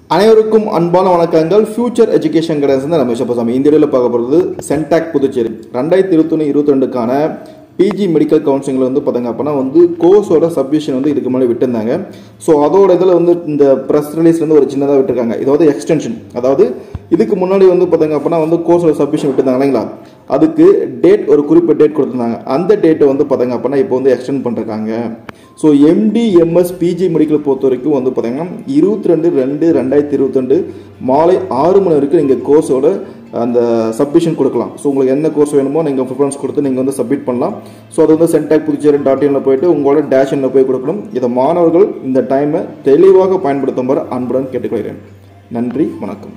அனைவருக்கும் அன்பான வணக்கங்கள் ஃபியூச்சர் எஜுகேஷன் கைடன்ஸ் தான் ரமேஷ் அப்பசாமி இந்த வீடியோவில் பார்க்க போகிறது சென்டாக் புதுச்சேரி ரெண்டாயிரத்தி இருபத்தொன்று இருபத்தி ரெண்டுக்கான பிஜி மெடிக்கல் கவுன்சிலிங்கில் வந்து பார்த்தாங்க அப்படின்னா வந்து கோர்ஸோட சப்மிஷன் வந்து இதுக்கு முன்னாடி விட்டுருந்தாங்க ஸோ அதோட இதில் வந்து இந்த ப்ரெஸ் ரிலீஸ்லேருந்து ஒரு சின்னதாக விட்டுருக்காங்க இதாவது எக்ஸ்டென்ஷன் அதாவது இதுக்கு முன்னாடி வந்து பார்த்தாங்க அப்படின்னா வந்து கோர்ஸோட சப்மிஷன் விட்டுருந்தாங்க இல்லைங்களா அதுக்கு டேட் ஒரு குறிப்பிட்ட டேட் கொடுத்துருந்தாங்க அந்த டேட்டை வந்து பார்த்தாங்க அப்படின்னா இப்போ வந்து எக்ஸ்டெண்ட் பண்ணிருக்காங்க so MD MS PG medical பொறுத்த வரைக்கும் வந்து பார்த்தீங்கன்னா இருபத்தி ரெண்டு ரெண்டு ரெண்டாயிரத்தி இருபத்தி ரெண்டு மாலை ஆறு மணி வரைக்கும் நீங்கள் கோர்ஸோட அந்த சப்மிஷன் கொடுக்கலாம் ஸோ உங்களுக்கு என்ன கோர்ஸ் வேணுமோ நீங்கள் ப்ரிஃபரன்ஸ் கொடுத்து நீங்கள் வந்து சப்மிட் பண்ணலாம் ஸோ அது வந்து சென்டாக் புதுச்சேரி டாட் இனில் போயிட்டு உங்களோட டேஷனில் போய் கொடுக்கணும் இதை மாணவர்கள் இந்த டைமை தெளிவாக பயன்படுத்துமாறு அன்புடன் கேட்டுக்கொள்கிறேன் நன்றி வணக்கம்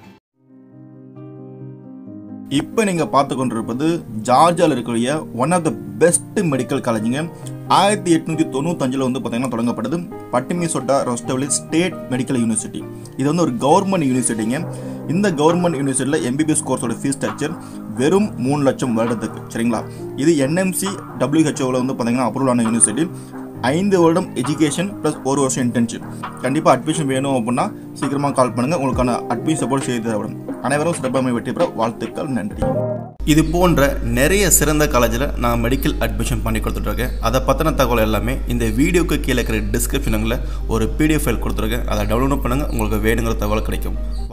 இப்போ நீங்கள் பார்த்து கொண்டிருப்பது ஜார்ஜியாவில் இருக்கக்கூடிய one of the best medical காலேஜுங்க ஆயிரத்தி எட்நூற்றி தொண்ணூத்தஞ்சில் வந்து பார்த்தீங்கன்னா தொடங்கப்பட்டது Batumi Shota Rustaveli State Medical University இது வந்து ஒரு கவர்மெண்ட் யூனிவர்சிட்டிங்க இந்த கவர்மெண்ட் யூனிவர்சிட்டியில் எம்பிபிஎஸ் கோர்ஸோட ஃபீஸ் ஸ்ட்ரக்சர் வெறும் மூணு லட்சம் வருடத்துக்கு சரிங்களா இது என்எம்சி டபிள்யூஹெச்ஓவில் வந்து பார்த்தீங்கன்னா அப்ரூவல் ஆன யூனிவர்சிட்டி ஐந்து வருடம் எஜுகேஷன் ப்ளஸ் ஒரு வருஷம் இன்டர்ன்ஷிப் கண்டிப்பாக அட்மிஷன் வேணும் அப்படின்னா சீக்கிரமாக கால் பண்ணுங்கள் உங்களுக்கான அட்மிஷன் சப்போர்ட் செய்து தரப்படும் அனைவரும் சிறப்பாக வெற்றி பெற வாழ்த்துக்கள் நன்றி இது போன்ற நிறைய சிறந்த காலேஜில் நான் மெடிக்கல் அட்மிஷன் பண்ணி கொடுத்துட்ருக்கேன் அதை பற்றின தகவல் எல்லாமே இந்த வீடியோக்கு கீழே இருக்கிற டிஸ்கிரிப்ஷனுங்களில் ஒரு பிடிஎஃப் ஃபைல் கொடுத்துருக்கேன் அதை டவுன்லோட் பண்ணுங்கள் உங்களுக்கு வேணுங்கிற தகவல் கிடைக்கும்